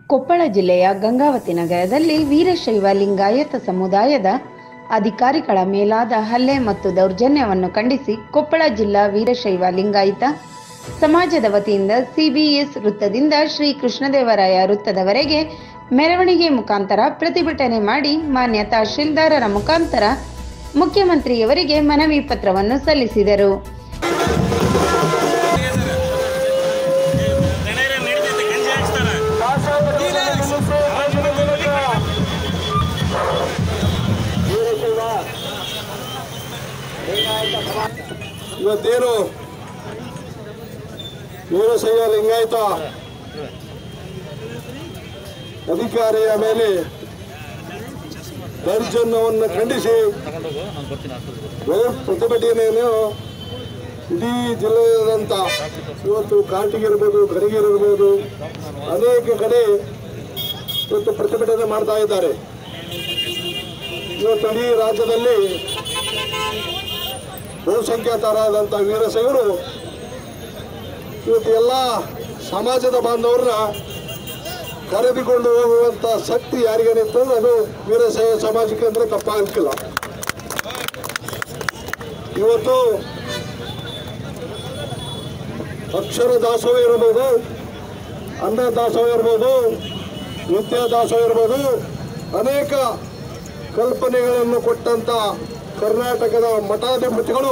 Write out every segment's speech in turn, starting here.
ಕೊಪ್ಪಳ ಜಿಲ್ಲೆಯ ಗಂಗಾವತಿ ನಗರದಲ್ಲಿ ವೀರಶೈವ ಲಿಂಗಾಯತ ಸಮುದಾಯದ ಅಧಿಕಾರಿಗಳ ಮೇಲಾದ ಹಲ್ಲೆ ಮತ್ತು ದೌರ್ಜನ್ಯವನ್ನು ಖಂಡಿಸಿ ಕೊಪ್ಪಳ ಜಿಲ್ಲಾ ವೀರಶೈವ ಲಿಂಗಾಯತ ಸಮಾಜದ ವತಿಯಿಂದ ಸಿಬಿಎಸ್ ವೃತ್ತದಿಂದ ಶ್ರೀ ಕೃಷ್ಣದೇವರಾಯ ವೃತ್ತದವರೆಗೆ ಮೆರವಣಿಗೆ ಮುಖಾಂತರ ಪ್ರತಿಭಟನೆ ಮಾಡಿ ಮಾನ್ಯ ತಹಶೀಲ್ದಾರರ ಮುಖಾಂತರ ಮುಖ್ಯಮಂತ್ರಿಯವರಿಗೆ ಮನವಿ ಪತ್ರವನ್ನು ಸಲ್ಲಿಸಿದರು ಗಣ್ಯರೇ ನಡೀತೈತೆ ಗಂಜಿ ಹಾಕ್ಸ್ತಾರ ಇವತ್ತೇನು ವೀರಶೈವ ಲಿಂಗಾಯತ ಅಧಿಕಾರಿಯ ಮೇಲೆ ದೌರ್ಜನ್ಯವನ್ನು ಖಂಡಿಸಿ ಬೃಹತ್ ಪ್ರತಿಭಟನೆಯನ್ನು ಇಡೀ ಜಿಲ್ಲೆಯಾದ್ಯಂತ ಇವತ್ತು ಕಾಟಿಗಿರ್ಬೋದು ಗಡಿಗಿರ್ಬೋದು ಅನೇಕ ಕಡೆ ಇವತ್ತು ಪ್ರತಿಭಟನೆ ಮಾಡ್ತಾ ಇದ್ದಾರೆ ಇವತ್ತು ಇಡೀ ರಾಜ್ಯದಲ್ಲಿ ಬಹುಸಂಖ್ಯಾತರಾದಂಥ ವೀರಶೈವರು ಇವತ್ತು ಎಲ್ಲ ಸಮಾಜದ ಬಾಂಧವರನ್ನ ಕರೆದುಕೊಂಡು ಹೋಗುವಂಥ ಶಕ್ತಿ ಯಾರಿಗೇನಿತ್ತು ಅದು ವೀರಶೈವ ಸಮಾಜಕ್ಕೆ ಅಂದರೆ ತಪ್ಪಾಗಲಿಕ್ಕಿಲ್ಲ ಇವತ್ತು ಅಕ್ಷರ ದಾಸೋಹ ಇರ್ಬೋದು ಅನ್ನ ದಾಸೋಹ ಇರ್ಬೋದು ವಿದ್ಯಾ ದಾಸೋಹ ಇರ್ಬೋದು ಅನೇಕ ಕಲ್ಪನೆಗಳನ್ನು ಕೊಟ್ಟಂಥ ಕರ್ನಾಟಕದ ಮಠಾಧಿಪತಿಗಳು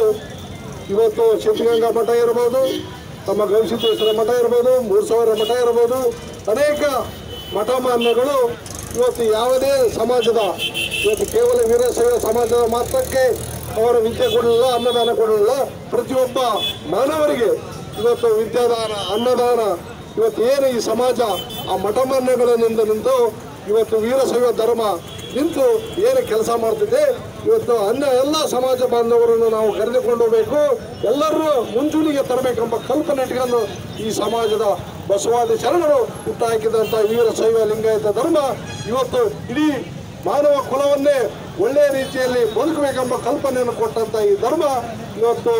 ಇವತ್ತು ಸಿದ್ಧಗಂಗಾ ಮಠ ಇರ್ಬೋದು ತಮ್ಮ ಗವಿಸಿದ್ದೇಶ್ವರ ಮಠ ಇರ್ಬೋದು ಮೂರು ಸಾವಿರ ಮಠ ಇರ್ಬೋದು ಅನೇಕ ಮಠ ಮಾನ್ಯಗಳು ಇವತ್ತು ಯಾವುದೇ ಸಮಾಜದ ಇವತ್ತು ಕೇವಲ ವೀರಶೈವ ಸಮಾಜದ ಮಾತ್ರಕ್ಕೆ ಅವರ ವಿದ್ಯೆ ಕೊಡಲಿಲ್ಲ ಅನ್ನದಾನ ಕೊಡಲಿಲ್ಲ ಪ್ರತಿಯೊಬ್ಬ ಮಾನವರಿಗೆ ಇವತ್ತು ವಿದ್ಯಾದಾನ ಅನ್ನದಾನ ಇವತ್ತು ಏನು ಈ ಸಮಾಜ ಆ ಮಠ ಮಾನ್ಯಗಳಿಂದ ನಿಂತು ಇವತ್ತು ವೀರಶೈವ ಧರ್ಮ ನಿಂತು ಏನು ಕೆಲಸ ಮಾಡ್ತಿದೆ ಇವತ್ತು ಅನ್ನ ಎಲ್ಲ ಸಮಾಜ ಬಾಂಧವರನ್ನು ನಾವು ಕರೆದುಕೊಂಡು ಹೋಗಬೇಕು ಎಲ್ಲರೂ ಮುಂಚೂಣಿಗೆ ತರಬೇಕೆಂಬ ಕಲ್ಪನೆ ಇಟ್ಕೊಂಡು ಈ ಸಮಾಜದ ಬಸವಾದಿ ಶರಣರು ಹುಟ್ಟಾಕಿದಂಥ ವೀರಶೈವ ಲಿಂಗಾಯತ ಧರ್ಮ ಇವತ್ತು ಇಡೀ ಮಾನವ ಕುಲವನ್ನೇ ಒಳ್ಳೆಯ ರೀತಿಯಲ್ಲಿ ಬದುಕಬೇಕೆಂಬ ಕಲ್ಪನೆಯನ್ನು ಕೊಟ್ಟಂಥ ಈ ಧರ್ಮ ಇವತ್ತು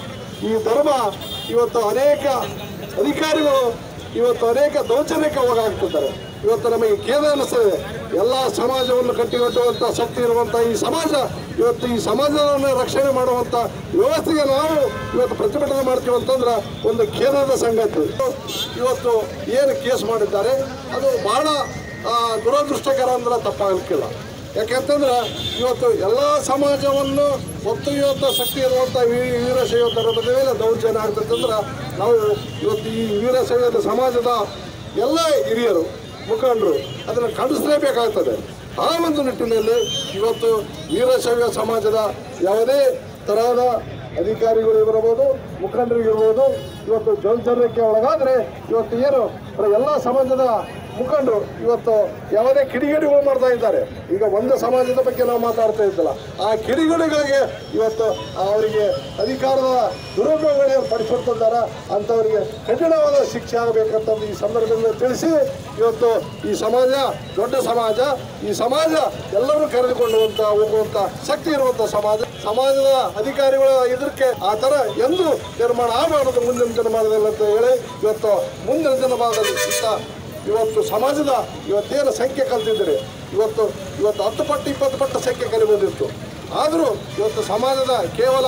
ಈ ಧರ್ಮ ಇವತ್ತು ಅನೇಕ ಅಧಿಕಾರಿಗಳು ಇವತ್ತು ಅನೇಕ ದೌರ್ಜನ್ಯಕ್ಕೆ ಹೋಗಾಗ್ತಿದ್ದಾರೆ ಇವತ್ತು ನಮಗೆ ಖೇದ ಅನಿಸ್ತದೆ ಎಲ್ಲ ಸಮಾಜವನ್ನು ಕಟ್ಟಿಕಟ್ಟುವಂಥ ಶಕ್ತಿ ಇರುವಂಥ ಈ ಸಮಾಜ ಇವತ್ತು ಈ ಸಮಾಜವನ್ನು ರಕ್ಷಣೆ ಮಾಡುವಂಥ ವ್ಯವಸ್ಥೆಗೆ ನಾವು ಇವತ್ತು ಪ್ರತಿಭಟನೆ ಮಾಡ್ತೀವಿ ಅಂತಂದ್ರೆ ಒಂದು ಖೇದದ ಸಂಗತಿ ಇವತ್ತು ಏನು ಕೇಸ್ ಮಾಡಿದ್ದಾರೆ ಅದು ಬಹಳ ಆ, ದುರದೃಷ್ಟಕರ ಅಂದ್ರೆ ತಪ್ಪಾಗಲಿಕ್ಕಿಲ್ಲ ಯಾಕೆಂತಂದ್ರೆ ಇವತ್ತು ಎಲ್ಲ ಸಮಾಜವನ್ನು ಒತ್ತೊಯ್ಯುವಂಥ ಶಕ್ತಿ ಇರುವಂಥ ವೀ- ವೀರಶೈವ ಧರ್ಮದ ಮೇಲೆ ದೌರ್ಜನ್ಯ ಆಗ್ತದಂದ್ರೆ ನಾವು ಇವತ್ತು ಈ ವೀರಶೈವ ಸಮಾಜದ ಎಲ್ಲ ಹಿರಿಯರು ಮುಖಂಡರು ಅದನ್ನು ಖಂಡಿಸಲೇಬೇಕಾಗ್ತದೆ ಆ ಒಂದು ನಿಟ್ಟಿನಲ್ಲಿ ಇವತ್ತು ವೀರಶೈವ ಸಮಾಜದ ಯಾವುದೇ ತರಹದ ಅಧಿಕಾರಿಗಳು ಇರಬಹುದು ಮುಖಂಡರಿಗಿರ್ಬೋದು ಇವತ್ತು ದೌರ್ಜನ್ಯಕ್ಕೆ ಒಳಗಾದರೆ ಇವತ್ತು ಏನು ಎಲ್ಲ ಸಮಾಜದ ಮುಖಂಡರು ಇವತ್ತು ಯಾವುದೇ ಕಿಡಿಗೇಡಿಗಳು ಮಾಡ್ತಾ ಇದ್ದಾರೆ ಈಗ ಒಂದು ಸಮಾಜದ ಬಗ್ಗೆ ನಾವು ಮಾತಾಡ್ತಾ ಇದ್ದಲ್ಲ ಆ ಕಿಡಿಗೇಡಿಗಳಿಗೆ ಇವತ್ತು ಅವರಿಗೆ ಅಧಿಕಾರದ ದುರುಪಯೋಗಗಳನ್ನು ಪಡಿಸಿರ್ತಿದ್ದಾರೆ ಅಂಥವರಿಗೆ ಕಠಿಣವಾದ ಶಿಕ್ಷೆ ಆಗಬೇಕಂತ ಈ ಸಂದರ್ಭದಲ್ಲಿ ತಿಳಿಸಿ ಇವತ್ತು ಈ ಸಮಾಜ ದೊಡ್ಡ ಸಮಾಜ ಈ ಸಮಾಜ ಎಲ್ಲರೂ ಕರೆದುಕೊಂಡು ಹೋಗುವಂತ ಹೋಗುವಂತ ಶಕ್ತಿ ಇರುವಂತ ಸಮಾಜ ಸಮಾಜದ ಅಧಿಕಾರಿಗಳ ಇದಕ್ಕೆ ಆ ಥರ ಎಂದು ನಿರ್ಮಾಣ ಆಗಬಾರದು ಮುಂದಿನ ದಿನಮಾನದಲ್ಲಿ ಅಂತ ಹೇಳಿ ಇವತ್ತು ಮುಂದಿನ ದಿನಮಾನದಲ್ಲಿ ಇಂಥ ಇವತ್ತು ಸಮಾಜದ ಇವತ್ತೇನು ಸಂಖ್ಯೆ ಕಲ್ತಿದ್ದೀರಿ ಇವತ್ತು ಇವತ್ತು ಹತ್ತು ಪಟ್ಟು ಇಪ್ಪತ್ತು ಪಟ್ಟು ಸಂಖ್ಯೆ ಕಲಿಬೋದಿತ್ತು ಆದರೂ ಇವತ್ತು ಸಮಾಜದ ಕೇವಲ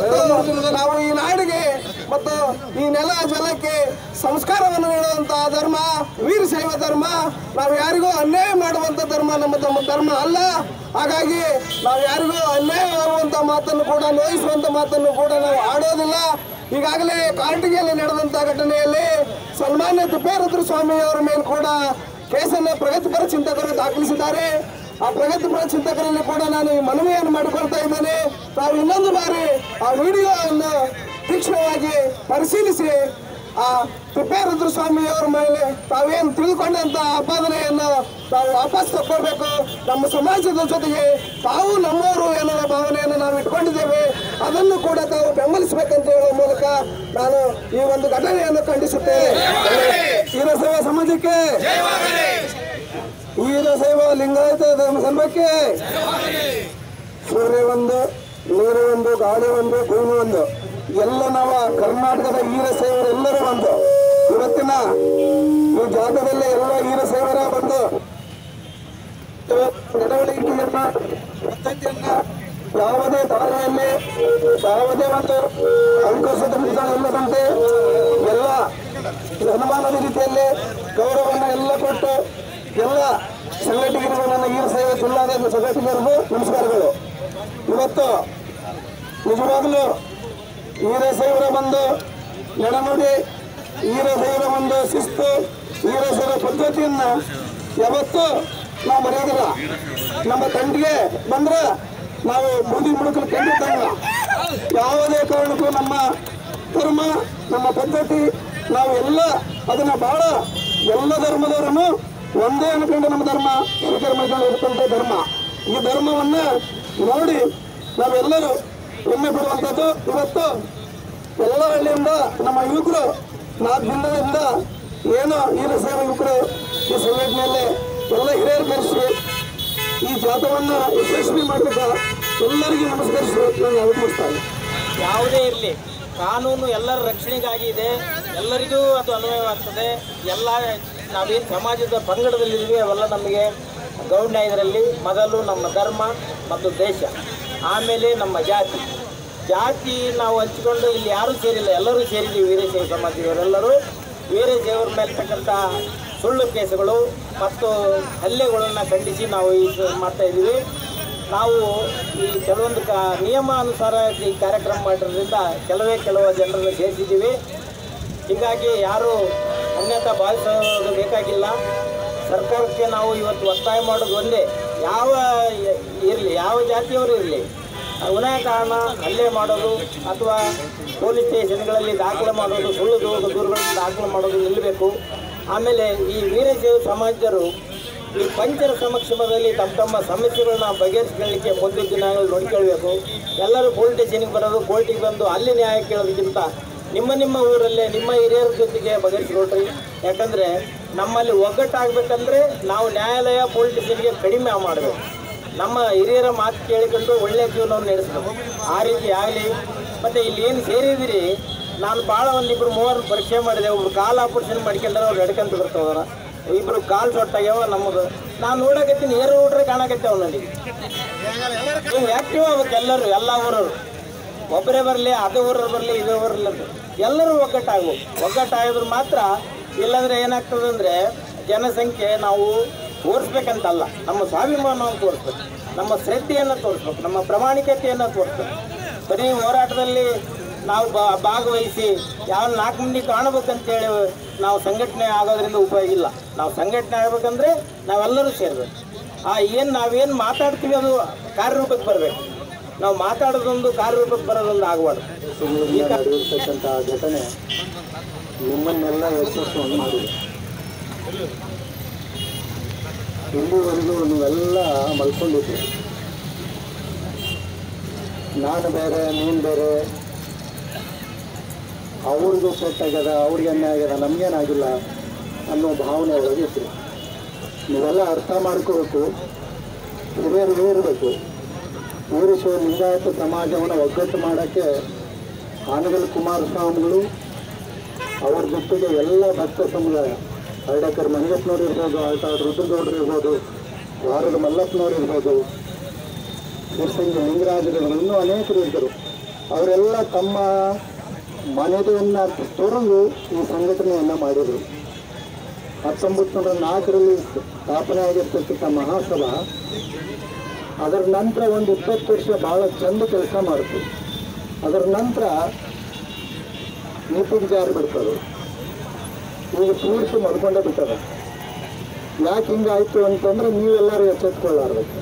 ನಾವು ಈ ನಾಡಿಗೆ ಮತ್ತು ಈ ನೆಲ ಜಲಕ್ಕೆ ಸಂಸ್ಕಾರವನ್ನು ನೀಡುವಂತಹ ಧರ್ಮ ವೀರಶೈವ ಧರ್ಮ ನಾವು ಯಾರಿಗೂ ಅನ್ಯಾಯ ಮಾಡುವಂತ ಧರ್ಮ ನಮ್ಮ ನಮ್ಮ ಧರ್ಮ ಅಲ್ಲ ಹಾಗಾಗಿ ನಾವು ಯಾರಿಗೂ ಅನ್ಯಾಯ ಆಗುವಂತ ಮಾತನ್ನು ಕೂಡ ನೋಯಿಸುವಂತ ಮಾತನ್ನು ಕೂಡ ನಾವು ಆಡೋದಿಲ್ಲ ಈಗಾಗಲೇ ಕಾರಟಗಿಯಲ್ಲಿ ನಡೆದಂತ ಘಟನೆಯಲ್ಲಿ ಸನ್ಮಾನ್ಯ ತಿಪ್ಪೇರುದ್ರ ಸ್ವಾಮಿ ಅವರ ಮೇಲೆ ಕೂಡ ಕೇಸನ್ನ ಪ್ರಗತಿಪರ ಚಿಂತಕರು ದಾಖಲಿಸಿದ್ದಾರೆ ಆ ಪ್ರಗತಿಪರ ಚಿಂತಕರಲ್ಲಿ ಕೂಡ ನಾನು ಈ ಮನವಿಯನ್ನು ಮಾಡಿಕೊಳ್ತಾ ಇದ್ದೇನೆ ತಾವು ಇನ್ನೊಂದು ಬಾರಿ ಆ ವಿಡಿಯೋವನ್ನು ತೀಕ್ಷ್ಣವಾಗಿ ಪರಿಶೀಲಿಸಿ ಆ ತಿಪ್ಪೇರುದ್ರ ಸ್ವಾಮಿಯವರ ಮೇಲೆ ತಾವೇನು ತಿಳ್ಕೊಂಡಂತ ಆಪಾದನೆಯನ್ನು ತಾವು ವಾಪಸ್ ತಗೊಳ್ಬೇಕು ನಮ್ಮ ಸಮಾಜದ ಜೊತೆಗೆ ತಾವು ನಮ್ಮವರು ಎನ್ನುವ ಭಾವನೆಯನ್ನು ನಾವು ಇಟ್ಕೊಂಡಿದ್ದೇವೆ ಅದನ್ನು ಕೂಡ ತಾವು ಬೆಂಬಲಿಸಬೇಕಂತ ಹೇಳುವ ಮೂಲಕ ನಾನು ಈ ಒಂದು ಘಟನೆಯನ್ನು ಖಂಡಿಸುತ್ತೇನೆ ವೀರಶೈವ ಸಮಾಜಕ್ಕೆ ವೀರಶೈವ ಲಿಂಗಾಯತ ಧರ್ಮ ಸಂಘಕ್ಕೆ ಸೂರ್ಯ ಒಂದು ನೀರು ಒಂದು ಗಾಳಿ ಒಂದು ಭೂಮಿ ಒಂದು ಎಲ್ಲ ನಾವು ಕರ್ನಾಟಕದ ವೀರಶೈವರು ಎಲ್ಲರೂ ಒಂದು ಇವತ್ತಿನ ಈ ಜಾಗದಲ್ಲಿ ಎಲ್ಲ ವೀರಶೈವರ ಬಂದು ಪದ್ಧತಿಯನ್ನ ಯಾವುದೇ ದಾರಿಯಲ್ಲಿ ಯಾವುದೇ ಒಂದು ಅಂಕುಶದ ಇಲ್ಲದಂತೆ ಎಲ್ಲ ಅನುಮಾನದ ರೀತಿಯಲ್ಲಿ ಗೌರವವನ್ನು ಎಲ್ಲ ಕೊಟ್ಟು ಎಲ್ಲ ಸಂಘಟಕರಿಗೂ ನನ್ನ ಈ ಸೇವೆ ಜಿಲ್ಲಾಡಳಿತ ಸಂಘಟಕರಿಗೂ ನಮಸ್ಕಾರಗಳು ಇವತ್ತು ನಿಜವಾಗಲೂ ವೀರಶೈವರ ಒಂದು ನಡನುಡಿ ವೀರಶೈವರ ಒಂದು ಶಿಸ್ತು ವೀರಶೈವ ಪದ್ಧತಿಯನ್ನ ಯಾವತ್ತೂ ನಾವು ಮರೆಯೋದಿಲ್ಲ ನಮ್ಮ ತಂಡಿಗೆ ಬಂದ್ರೆ ನಾವು ಬೂದಿ ಮುಡುಕಲು ಖಂಡಿತಲ್ಲ ಯಾವುದೇ ಕಾರಣಕ್ಕೂ ನಮ್ಮ ಧರ್ಮ ನಮ್ಮ ಪದ್ಧತಿ ನಾವು ಎಲ್ಲ ಅದನ್ನ ಬಹಳ ಎಲ್ಲ ಧರ್ಮದವರನ್ನು ಒಂದೇ ಅನ್ಕೊಂಡು ನಮ್ಮ ಧರ್ಮ ಸ್ವೀಕಾರ ಮಾಡ್ಕೊಂಡು ಇರ್ತಕ್ಕಂಥ ಧರ್ಮ ಈ ಧರ್ಮವನ್ನ ನೋಡಿ ನಾವೆಲ್ಲರೂ ಹೆಮ್ಮೆ ಪಡುವಂಥದ್ದು ಇವತ್ತು ಎಲ್ಲ ಹಳ್ಳಿಯಿಂದ ನಮ್ಮ ಯುವಕರು ನಾಲ್ಕು ದಿನದಿಂದ ಏನೋ ಈ ಸೇವಾ ಯುವಕರು ಈ ಸಂಘಟನೆಯಲ್ಲಿ ಎಲ್ಲ ಹಿರಿಯರು ಕರೆಸಿ ಈ ಜಾಥವನ್ನು ಯಶಸ್ವಿ ಮಾಡಬೇಕ ಎಲ್ಲರಿಗೂ ನಮಸ್ಕರಿಸಿ ನಾನು ಅವತರಿಸ್ತಾರೆ ಯಾವುದೇ ಇರಲಿ ಕಾನೂನು ಎಲ್ಲರ ರಕ್ಷಣೆಗಾಗಿ ಇದೆ ಎಲ್ಲರಿಗೂ ಅದು ಅನ್ವಯವಾಗ್ತದೆ ಎಲ್ಲ ನಾವೇನು ಸಮಾಜದ ಪಂಗಡದಲ್ಲಿದ್ದೀವಿ ಅವೆಲ್ಲ ನಮಗೆ ಗೌಣ್ಯ ಇದರಲ್ಲಿ ಮೊದಲು ನಮ್ಮ ಧರ್ಮ ಮತ್ತು ದೇಶ ಆಮೇಲೆ ನಮ್ಮ ಜಾತಿ ಜಾತಿ ನಾವು ಹಂಚಿಕೊಂಡು ಇಲ್ಲಿ ಯಾರೂ ಸೇರಿಲ್ಲ ಎಲ್ಲರೂ ಸೇರಿದ್ದೀವಿ ವೀರಶೈವ ಸಮಾಜದವರೆಲ್ಲರೂ ವೀರಶೈವರ ಮೇಲ್ತಕ್ಕಂಥ ಸುಳ್ಳು ಕೇಸುಗಳು ಮತ್ತು ಹಲ್ಲೆಗಳನ್ನು ಖಂಡಿಸಿ ನಾವು ಈ ಮಾಡ್ತಾ ಇದ್ದೀವಿ ನಾವು ಈ ಕೆಲವೊಂದು ಕ ನಿಯಮಾನುಸಾರ ಈ ಕಾರ್ಯಕ್ರಮ ಮಾಡಿರೋದ್ರಿಂದ ಕೆಲವೇ ಕೆಲವು ಜನರನ್ನು ಸೇರಿಸಿದ್ದೀವಿ ಹೀಗಾಗಿ ಯಾರು ಅನ್ಯತಾ ಭಾವಿಸೋದು ಬೇಕಾಗಿಲ್ಲ ಸರ್ಕಾರಕ್ಕೆ ನಾವು ಇವತ್ತು ಒತ್ತಾಯ ಮಾಡೋದು ಒಂದೇ ಯಾವ ಇರಲಿ ಯಾವ ಜಾತಿಯವರು ಇರಲಿ ವಿನಾಕಾರಣ ಹಲ್ಲೆ ಮಾಡೋದು ಅಥವಾ ಪೊಲೀಸ್ ಸ್ಟೇಷನ್ಗಳಲ್ಲಿ ದಾಖಲೆ ಮಾಡೋದು ಸುಳ್ಳು ದೂ- ದೂರುಗಳನ್ನು ದಾಖಲೆ ಮಾಡೋದು ನಿಲ್ಲಬೇಕು ಆಮೇಲೆ ಈ ವೀರಶೈವ ಸಮಾಜದರು ಈ ಪಂಚರ ಸಮಕ್ಷಮದಲ್ಲಿ ತಮ್ಮ ತಮ್ಮ ಸಮಸ್ಯೆಗಳನ್ನ ಬಗೆಹರಿಸ್ಕೊಳ್ಳಿಕ್ಕೆ ಮುಂದಿನ ದಿನಗಳು ನೋಡ್ಕೊಳ್ಬೇಕು ಎಲ್ಲರೂ ಪೊಲೀಸ್ ಸ್ಟೇಷನ್ಗೆ ಬರೋದು ಕೋರ್ಟಿಗೆ ಬಂದು ಅಲ್ಲಿ ನ್ಯಾಯ ಕೇಳೋದಕ್ಕಿಂತ ನಿಮ್ಮ ನಿಮ್ಮ ಊರಲ್ಲೇ ನಿಮ್ಮ ಹಿರಿಯರ ಜೊತೆಗೆ ಬಗೆಹರಿಸ್ಕೊಳ್ರಿ ಯಾಕಂದರೆ ನಮ್ಮಲ್ಲಿ ಒಗ್ಗಟ್ಟಾಗಬೇಕಂದ್ರೆ ನಾವು ನ್ಯಾಯಾಲಯ ಪೊಲೀಸ್ ಸ್ಟೇಷನ್ಗೆ ಕಡಿಮೆ ಮಾಡಬೇಕು ನಮ್ಮ ಹಿರಿಯರ ಮಾತು ಕೇಳಿಕೊಂಡು ಒಳ್ಳೆಯ ಜೀವನವನ್ನು ನಡೆಸಬೇಕು ಆ ರೀತಿ ಆಗಲಿ ಮತ್ತು ಇಲ್ಲಿ ಏನು ಸೇರಿದಿರಿ ನಾನು ಭಾಳ ಒಂದಿಬ್ಬರು ಮೂವರು ಪರೀಕ್ಷೆ ಮಾಡಿದೆ ಒಬ್ರು ಕಾಲು ಆಪರೇಷನ್ ಮಾಡ್ಕೊಂಡ್ರೆ ಅವ್ರು ನಡ್ಕೊಂತ ಬರ್ತಾವ್ರ ಇಬ್ರು ಕಾಲು ಸೊಟ್ಟಾಗ್ಯಾವ ನಮ್ಮದು ನಾನು ನೋಡಕತ್ತೀನಿ ಏರು ನೋಡ್ರೆ ಕಾಣಕತ್ತೇವ ನನಗೆ ನೀವು ಆ್ಯಕ್ಟಿವ್ ಆಗ್ಬೇಕು ಎಲ್ಲರೂ ಎಲ್ಲ ಊರವರು ಒಬ್ಬರೇ ಬರಲಿ ಅದೇ ಊರವ್ರು ಬರಲಿ ಇದೇ ಊರಲ್ಲಿ ಅಂತ ಎಲ್ಲರೂ ಒಗ್ಗಟ್ಟಾಗಬೇಕು ಒಗ್ಗಟ್ಟಾಗಿದ್ರೆ ಮಾತ್ರ ಇಲ್ಲಾಂದ್ರೆ ಏನಾಗ್ತದೆ ಅಂದರೆ ಜನಸಂಖ್ಯೆ ನಾವು ತೋರಿಸ್ಬೇಕಂತಲ್ಲ ನಮ್ಮ ಸ್ವಾಭಿಮಾನವನ್ನು ತೋರಿಸ್ಬೇಕು ನಮ್ಮ ಶ್ರದ್ಧೆಯನ್ನು ತೋರಿಸ್ಬೇಕು ನಮ್ಮ ಪ್ರಾಮಾಣಿಕತೆಯನ್ನು ತೋರಿಸ್ಬೇಕು ಬರೀ ಹೋರಾಟದಲ್ಲಿ ನಾವು ಬಾ ಭಾಗವಹಿಸಿ ಯಾವ ನಾಲ್ಕು ಮಂದಿ ಕಾಣಬೇಕಂತೇಳಿ ನಾವು ಸಂಘಟನೆ ಆಗೋದ್ರಿಂದ ಉಪಯೋಗ ಇಲ್ಲ ನಾವು ಸಂಘಟನೆ ಆಗಬೇಕಂದ್ರೆ ನಾವೆಲ್ಲರೂ ಸೇರಬೇಕು ಆ ಏನು ನಾವೇನು ಮಾತಾಡ್ತೀವಿ ಅದು ಕಾರ್ಯರೂಪಕ್ಕೆ ಬರಬೇಕು ನಾವು ಮಾತಾಡೋದೊಂದು ಕಾರ್ಯರೂಪಕ್ಕೆ ಬರೋದೊಂದು ಆಗಬಾರ್ದು ಈ ಕಾ- ನಡೆದಿರ್ತಕ್ಕಂಥ ಘಟನೆ ನಿಮ್ಮನ್ನೆಲ್ಲ ಯಶಸ್ಸನ್ನು ಮಾಡಿದೆ ಇಲ್ಲಿವರೆಗೂ ನೀವೆಲ್ಲ ಮಲ್ಕೊಂಡಿದ್ರಿ ನಾನು ಬೇರೆ ನೀನು ಬೇರೆ ಅವ್ರಿಗೂ ಸೆಟ್ಟಾಗ್ಯದ ಅವ್ರಿಗೆ ಅನ್ಯಾಯ ಆಗ್ಯದ ನಮಗೇನಾಗಿಲ್ಲ ಅನ್ನೋ ಭಾವನೆ ಒಳಗೆ ಇದ್ರಿ ನೀವೆಲ್ಲ ಅರ್ಥ ಮಾಡ್ಕೋಬೇಕು ಹಿರಿಯರು ಇರಬೇಕು ವೀರಶೈವ ಲಿಂಗಾಯತ ಸಮಾಜವನ್ನು ಒಗ್ಗಟ್ಟು ಮಾಡೋಕ್ಕೆ ಆನಗಲ್ ಕುಮಾರಸ್ವಾಮಿಗಳು ಅವ್ರ ಜೊತೆಗೆ ಎಲ್ಲ ಭಕ್ತ ಸಮುದಾಯ ಹರಡಕರ್ ಮಂಜಪ್ಪನವ್ರು ಇರ್ಬೋದು ಆಳ್ತಾಡ್ ರುದ್ರಗೌಡರು ಇರ್ಬೋದು ವಾರದ ಮಲ್ಲಪ್ಪನವ್ರು ಇರ್ಬೋದು ಶಿರ್ಸಂಗಿ ಲಿಂಗರಾಜರು ಇನ್ನೂ ಅನೇಕರು ಇದ್ದರು ಅವರೆಲ್ಲ ತಮ್ಮ ಮನೆಯನ್ನು ತೊರೆದು ಈ ಸಂಘಟನೆಯನ್ನು ಮಾಡಿದರು ಹತ್ತೊಂಬತ್ತು ನೂರ ನಾಲ್ಕರಲ್ಲಿ ಸ್ಥಾಪನೆ ಆಗಿರ್ತಕ್ಕಂಥ ಮಹಾಸಭಾ ಅದರ ನಂತರ ಒಂದು ಇಪ್ಪತ್ತು ವರ್ಷ ಭಾಳ ಚಂದ ಕೆಲಸ ಮಾಡಿತು ಅದರ ನಂತರ ನೀತಿಗೆ ಜಾರಿ ಬಿಡ್ತದೆ ಈಗ ಪೂರ್ತಿ ಮಡ್ಕೊಂಡೇ ಬಿಟ್ಟದ ಯಾಕೆ ಹಿಂಗಾಯ್ತು ಅಂತಂದ್ರೆ ನೀವೆಲ್ಲರೂ ಎಚ್ಚೆತ್ಕೊಳ್ಳಾರ್ಬೇಕು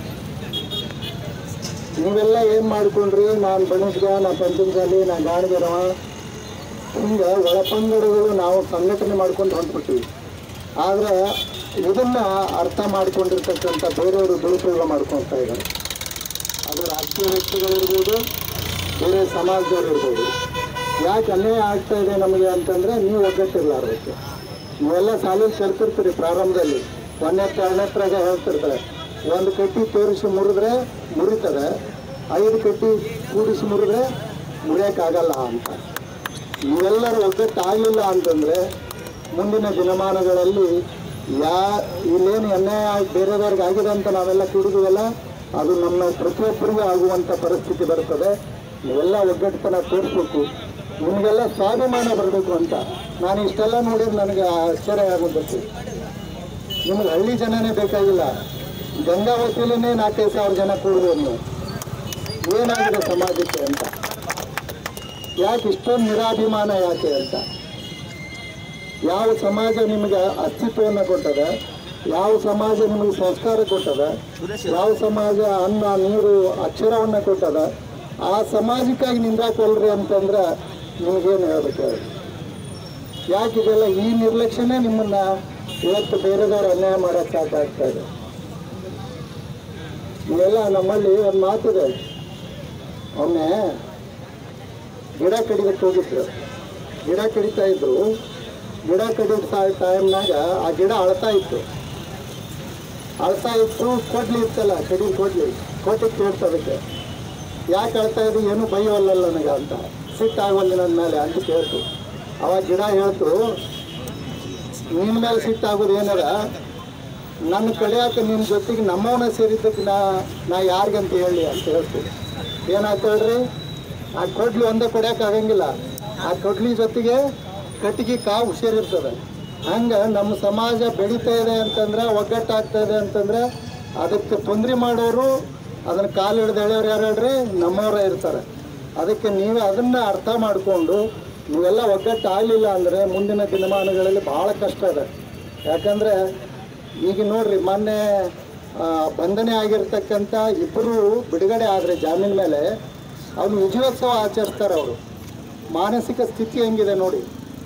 ನೀವೆಲ್ಲ ಏನು ಮಾಡ್ಕೊಂಡ್ರಿ ನಾನು ಬಣಿಸ್ಗ ನಾ ಪಂಚಮಸಾಲಿ ನಾ ಗಾಣಿಗೆರವ ಹಿಂಗೆ ಒಳಪಂಗಡಗಳು ನಾವು ಸಂಘಟನೆ ಮಾಡ್ಕೊಂಡು ಹೊಂಟ್ಬಿಟ್ಟಿವಿ ಆದರೆ ಇದನ್ನ ಅರ್ಥ ಮಾಡ್ಕೊಂಡಿರ್ತಕ್ಕಂಥ ಬೇರೆಯವರು ದುರುಪಯೋಗ ಮಾಡ್ಕೊಳ್ತಾ ಇದ್ದಾರೆ ಅದು ರಾಜಕೀಯ ವ್ಯಕ್ತಿಗಳಿರ್ಬೋದು ಬೇರೆ ಸಮಾಜದವ್ರು ಇರ್ಬೋದು ಯಾಕೆ ಅನ್ಯಾಯ ಆಗ್ತಾ ಇದೆ ನಮಗೆ ಅಂತಂದ್ರೆ ನೀವು ಒಗ್ಗಟ್ಟಿರ್ಲಾರ್ಬೇಕು ನೀವೆಲ್ಲ ಸಾಲಿಗೆ ಕಲ್ತಿರ್ತೀರಿ ಪ್ರಾರಂಭದಲ್ಲಿ ಒಂದನೇ ಎರಡನೇತ್ರಾಗ ಹೇಳ್ತಿರ್ತಾರೆ ಒಂದು ಕಟ್ಟಿ ತೋರಿಸಿ ಮುರಿದ್ರೆ ಮುರಿತದೆ ಐದು ಕಟ್ಟಿ ಕೂಡಿಸಿ ಮುರಿದ್ರೆ ಮುರಿಯೋಕ್ಕಾಗಲ್ಲ ಅಂತ ನೀವೆಲ್ಲರೂ ಒಗ್ಗಟ್ಟಾಗಲಿಲ್ಲ ಅಂತಂದ್ರೆ ಮುಂದಿನ ದಿನಮಾನಗಳಲ್ಲಿ ಯಾ ಇಲ್ಲೇನು ಅನ್ಯಾಯ ಆಗಿ ಬೇರೆದವ್ರಿಗೆ ಆಗಿದೆ ಅಂತ ನಾವೆಲ್ಲ ಕಿಡಿದೀವಲ್ಲ ಅದು ನಮ್ಮ ಪ್ರತಿಯೊಬ್ಬರಿಗೂ ಆಗುವಂಥ ಪರಿಸ್ಥಿತಿ ಬರ್ತದೆ ನೀವೆಲ್ಲ ಒಗ್ಗಟ್ಟುತನ ತೋರಿಸ್ಬೇಕು ನಿಮಗೆಲ್ಲ ಸ್ವಾಭಿಮಾನ ಬರಬೇಕು ಅಂತ ನಾನು ಇಷ್ಟೆಲ್ಲ ನೋಡಿದ್ರೆ ನನಗೆ ಆಶ್ಚರ್ಯ ಆಗೋದಕ್ಕೆ ನಿಮ್ಗೆ ಹಳ್ಳಿ ಜನನೇ ಬೇಕಾಗಿಲ್ಲ ಗಂಗಾವತಿಯಲ್ಲೇ ನಾಲ್ಕೈದು ಸಾವಿರ ಜನ ಕೂಡ್ಬೋದು ನೀವು ಏನಾಗಿದೆ ಸಮಾಜಕ್ಕೆ ಅಂತ ಯಾಕೆ ಇಷ್ಟೊಂದು ನಿರಾಭಿಮಾನ ಯಾಕೆ ಅಂತ ಯಾವ ಸಮಾಜ ನಿಮಗೆ ಅಸ್ತಿತ್ವವನ್ನು ಕೊಟ್ಟದ ಯಾವ ಸಮಾಜ ನಿಮಗೆ ಸಂಸ್ಕಾರ ಕೊಟ್ಟದ ಯಾವ ಸಮಾಜ ಅನ್ನ ನೀರು ಅಕ್ಷರವನ್ನು ಕೊಟ್ಟದ ಆ ಸಮಾಜಕ್ಕಾಗಿ ನಿಂದಾಕೊಳ್ರಿ ಅಂತಂದ್ರೆ ನಿಮಗೇನು ಹೇಳ್ಬೇಕು ಹೇಳಿ? ಯಾಕೆ ಇದೆಲ್ಲ ಈ ನಿರ್ಲಕ್ಷ್ಯನೇ ನಿಮ್ಮನ್ನ ಇವತ್ತು ಬೇರೆದವ್ರು ಅನ್ಯಾಯ ಮಾಡಕ್ಕೆ ಸಾಕಾಗ್ತಾ ಇದೆ ಇವೆಲ್ಲ ನಮ್ಮಲ್ಲಿ ಒಂದು ಮಾತಿದೆ ಒಮ್ಮೆ ಗಿಡ ಕಡಿದಕ್ಕೆ ಹೋಗಿದ್ರು ಗಿಡ ಕಡಿತಾ ಇದ್ರು ಗಿಡ ಕಡಿದ ಟೈಮ್ನಾಗ ಆ ಗಿಡ ಅಳ್ತಾ ಇತ್ತು ಅಳ್ತಾ ಇತ್ತು ಕೊಡ್ಲಿ ಇತ್ತಲ್ಲ ಕಡಿ ಕೊಡ್ಲಿ ಕೊಟ್ಟಿಗೆ ತೋರ್ತು ಅದಕ್ಕೆ ಯಾಕೆ ಅಳ್ತಾ ಇದ್ದು ಏನು ಬೈಯವಲ್ಲ ನನಗೆ ಅಂತ ಸಿಟ್ಟಾಗವಲ್ಲ ನನ್ನ ಮೇಲೆ ಅಂತ ಕೇಳ್ತು ಅವಾಗ ಗಿಡ ಹೇಳ್ತು ನಿನ್ನ ಮೇಲೆ ಸಿಟ್ಟಾಗೋದು ಏನಾರ ನನ್ನ ಕಡಿಯಾಕ ನಿಮ್ಮ ಜೊತೆಗೆ ನಮ್ಮವನ ಸೇರಿದ್ದಕ್ಕೆ ನಾ ನಾ ಯಾರಿಗಂತ ಹೇಳಿ ಅಂತ ಹೇಳ್ತೀನಿ ಏನಾಯ್ತು ಹೇಳ್ರಿ ಆ ಕೊಡ್ಲಿ ಒಂದೇ ಕೊಡ್ಯಾಕ ಆಗಂಗಿಲ್ಲ ಆ ಕೊಡ್ಲಿ ಜೊತೆಗೆ ಕಟ್ಟಿಗೆ ಕಾವು ಸೇರಿರ್ತದೆ ಹಂಗೆ ನಮ್ಮ ಸಮಾಜ ಬೆಳೀತಾ ಇದೆ ಅಂತಂದ್ರೆ ಒಗ್ಗಟ್ಟಾಗ್ತಾ ಇದೆ ಅಂತಂದ್ರೆ ಅದಕ್ಕೆ ತೊಂದರೆ ಮಾಡೋರು ಅದನ್ನು ಕಾಲು ಹಿಡ್ದು ಎಳೆಯೋರು ಯಾರು ಹೇಳ್ರಿ ನಮ್ಮವರೇ ಇರ್ತಾರೆ ಅದಕ್ಕೆ ನೀವು ಅದನ್ನು ಅರ್ಥ ಮಾಡಿಕೊಂಡು ನೀವೆಲ್ಲ ಒಗ್ಗಟ್ಟು ಆಗಲಿಲ್ಲ ಅಂದರೆ ಮುಂದಿನ ದಿನಮಾನಗಳಲ್ಲಿ ಭಾಳ ಕಷ್ಟ ಇದೆ ಯಾಕಂದರೆ ಈಗ ನೋಡ್ರಿ ಮೊನ್ನೆ ಆ, ಬಂಧನೆ ಆಗಿರ್ತಕ್ಕಂಥ ಇಬ್ಬರು ಬಿಡುಗಡೆ ಆದರೆ ಜಾಮೀನ್ ಮೇಲೆ ಅವ್ನು ವಿಜಯೋತ್ಸವ ಆಚರಿಸ್ತಾರೆ ಅವರು ಮಾನಸಿಕ ಸ್ಥಿತಿ ಹೆಂಗಿದೆ ನೋಡಿ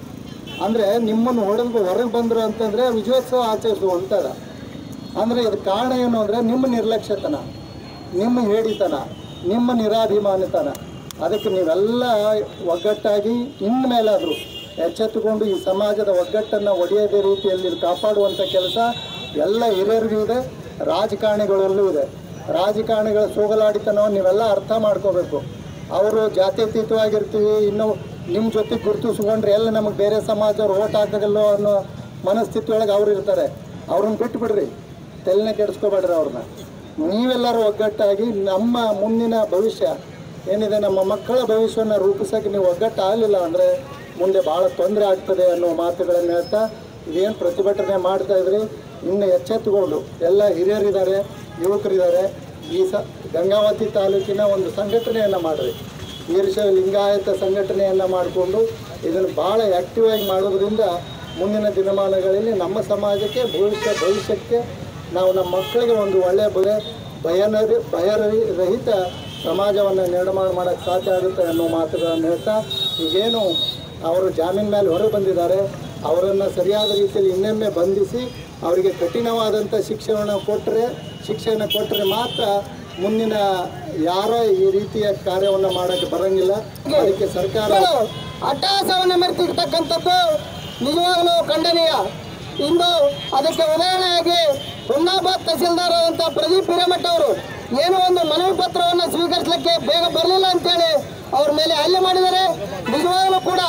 ಅಂದರೆ ನಿಮ್ಮನ್ನು ಹೊಡೆದು ಹೊರಗೆ ಬಂದರು ಅಂತಂದರೆ ವಿಜಯೋತ್ಸವ ಆಚರಿಸು ಅಂತಾರ ಅಂದರೆ ಇದಕ್ಕೆ ಕಾರಣ ಏನು ಅಂದರೆ ನಿಮ್ಮ ನಿರ್ಲಕ್ಷ್ಯತನ ನಿಮ್ಮ ಹೇಡಿತನ ನಿಮ್ಮ ನಿರಾಭಿಮಾನಿತನ ಅದಕ್ಕೆ ನೀವೆಲ್ಲ ಒಗ್ಗಟ್ಟಾಗಿ ಇನ್ಮೇಲಾದರೂ ಎಚ್ಚೆತ್ತುಕೊಂಡು ಈ ಸಮಾಜದ ಒಗ್ಗಟ್ಟನ್ನು ಒಡೆಯದ ರೀತಿಯಲ್ಲಿ ಕಾಪಾಡುವಂಥ ಕೆಲಸ ಎಲ್ಲ ಹಿರಿಯರಿಗೂ ಇದೆ ರಾಜಕಾರಣಿಗಳಲ್ಲೂ ಇದೆ ರಾಜಕಾರಣಿಗಳ ಸೋಗಲಾಡಿತನವನ್ನು ನೀವೆಲ್ಲ ಅರ್ಥ ಮಾಡ್ಕೋಬೇಕು ಅವರು ಜಾತ್ಯತೀತವಾಗಿರ್ತೀವಿ ಇನ್ನು ನಿಮ್ಮ ಜೊತೆ ಗುರುತಿಸ್ಕೊಂಡ್ರೆ ಎಲ್ಲ ನಮಗೆ ಬೇರೆ ಸಮಾಜವ್ರು ಓಟ್ ಹಾಕೋದಿಲ್ಲೋ ಅನ್ನೋ ಮನಸ್ಥಿತಿ ಒಳಗೆ ಅವ್ರು ಇರ್ತಾರೆ ಅವ್ರನ್ನ ಬಿಟ್ಬಿಡ್ರಿ ತಲೆನೇ ಕೆಡಿಸ್ಕೋಬೇಡ್ರಿ ಅವ್ರನ್ನ ನೀವೆಲ್ಲರೂ ಒಗ್ಗಟ್ಟಾಗಿ ನಮ್ಮ ಮುಂದಿನ ಭವಿಷ್ಯ ಏನಿದೆ ನಮ್ಮ ಮಕ್ಕಳ ಭವಿಷ್ಯವನ್ನು ರೂಪಿಸೋಕೆ ನೀವು ಒಗ್ಗಟ್ಟು ಆಗಲಿಲ್ಲ ಅಂದರೆ ಮುಂದೆ ಭಾಳ ತೊಂದರೆ ಆಗ್ತದೆ ಅನ್ನೋ ಮಾತುಗಳನ್ನು ಹೇಳ್ತಾ ಇದೇನು ಪ್ರತಿಭಟನೆ ಮಾಡ್ತಾ ಇದ್ರಿ ಇನ್ನು ಎಚ್ಚೆತ್ತುಕೊಂಡು ಎಲ್ಲ ಹಿರಿಯರಿದ್ದಾರೆ ಯುವಕರಿದ್ದಾರೆ ಈ ಸ ಗಂಗಾವತಿ ತಾಲೂಕಿನ ಒಂದು ಸಂಘಟನೆಯನ್ನು ಮಾಡಿರಿ ವೀರಶೈವ ಲಿಂಗಾಯತ ಸಂಘಟನೆಯನ್ನು ಮಾಡಿಕೊಂಡು ಇದನ್ನು ಭಾಳ ಆ್ಯಕ್ಟಿವ್ ಆಗಿ ಮಾಡೋದ್ರಿಂದ ಮುಂದಿನ ದಿನಮಾನಗಳಲ್ಲಿ ನಮ್ಮ ಸಮಾಜಕ್ಕೆ ಭವಿಷ್ಯ ಭವಿಷ್ಯಕ್ಕೆ ನಾವು ನಮ್ಮ ಮಕ್ಕಳಿಗೆ ಒಂದು ಒಳ್ಳೆಯ ಬಗೆ ಭಯನರಿ ಭಯರಹಿ ರಹಿತ ಸಮಾಜವನ್ನು ನಿರ್ಮಾಣ ಮಾಡೋಕ್ಕೆ ಸಾಧ್ಯ ಆಗುತ್ತೆ ಅನ್ನೋ ಮಾತುಗಳನ್ನು ಹೇಳ್ತಾ ಈಗೇನು ಅವರು ಜಾಮೀನು ಮೇಲೆ ಹೊರಗೆ ಬಂದಿದ್ದಾರೆ ಅವರನ್ನು ಸರಿಯಾದ ರೀತಿಯಲ್ಲಿ ಇನ್ನೊಮ್ಮೆ ಬಂಧಿಸಿ ಅವರಿಗೆ ಕಠಿಣವಾದಂಥ ಶಿಕ್ಷೆಯನ್ನು ಕೊಟ್ಟರೆ ಶಿಕ್ಷೆಯನ್ನು ಕೊಟ್ಟರೆ ಮಾತ್ರ ಮುಂದಿನ ಯಾರೋ ಈ ರೀತಿಯ ಕಾರ್ಯವನ್ನು ಮಾಡೋಕ್ಕೆ ಬರಂಗಿಲ್ಲ ಅದಕ್ಕೆ ಸರ್ಕಾರ ಅಟ್ಟಹಾಸವನ್ನು ಮೆರೆತಿರ್ತಕ್ಕಂಥದ್ದು ನಿಜವಾಗಲೂ ಖಂಡನೀಯ ಇಂದು ಅದಕ್ಕೆ ಉದಾಹರಣೆಯಾಗಿ ಹುಮ್ನಾಬಾದ್ ತಹಸೀಲ್ದಾರ್ ಆದಂಥ ಪ್ರದೀಪ್ ಹಿರೇಮಠ ಅವರು ಏನೋ ಒಂದು ಮನವಿ ಪತ್ರವನ್ನು ಸ್ವೀಕರಿಸಲಿಕ್ಕೆ ಬೇಗ ಬರಲಿಲ್ಲ ಅಂತೇಳಿ ಅವ್ರ ಮೇಲೆ ಹಲ್ಲೆ ಮಾಡಿದ್ದಾರೆ ನಿಜವಾಗಲೂ ಕೂಡ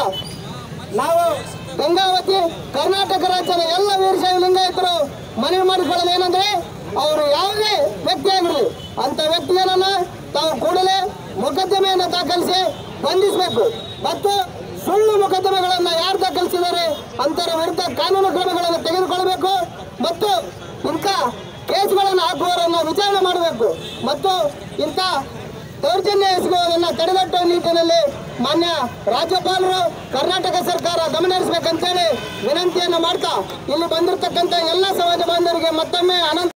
ನಾವು ಗಂಗಾವತಿ ಕರ್ನಾಟಕ ರಾಜ್ಯದ ಎಲ್ಲ ವೀರಶೈವ ಲಿಂಗಾಯತರು ಮನವಿ ಮಾಡಿಕೊಳ್ಳೋದು ಏನಂದ್ರೆ ಅವರು ಯಾವುದೇ ವ್ಯಕ್ತಿ ಆಗಿರಲಿ ಅಂತ ವ್ಯಕ್ತಿಗಳನ್ನ ತಾವು ಕೂಡಲೇ ಮೊಕದ್ದಮೆಯನ್ನು ದಾಖಲಿಸಿ ಬಂಧಿಸಬೇಕು ಮತ್ತು ಸುಳ್ಳು ಮೊಕದ್ದಮೆಗಳನ್ನ ಯಾರು ದಾಖಲಿಸಿದ್ದಾರೆ ಅಂತರ ವಿರುದ್ಧ ಕಾನೂನು ಕ್ರಮಗಳನ್ನು ತೆಗೆದುಕೊಳ್ಳಬೇಕು ಮತ್ತು ಇಂಥ ಕೇಸ್ಗಳನ್ನು ಹಾಕುವವರನ್ನು ವಿಚಾರಣೆ ಮಾಡಬೇಕು ಮತ್ತು ಇಂಥ ದೌರ್ಜನ್ಯ ಎಸಗುವುದನ್ನು ತಡೆಗಟ್ಟುವ ನಿಟ್ಟಿನಲ್ಲಿ ಮಾನ್ಯ ರಾಜ್ಯಪಾಲರು ಕರ್ನಾಟಕ ಸರ್ಕಾರ ಗಮನ ಹರಿಸಬೇಕಂತೇಳಿ ವಿನಂತಿಯನ್ನು ಮಾಡ್ತಾ ಇಲ್ಲಿ ಬಂದಿರತಕ್ಕಂಥ ಎಲ್ಲ ಸಮಾಜ ಬಾಂಧವರಿಗೆ ಮತ್ತೊಮ್ಮೆ ಅನಂತ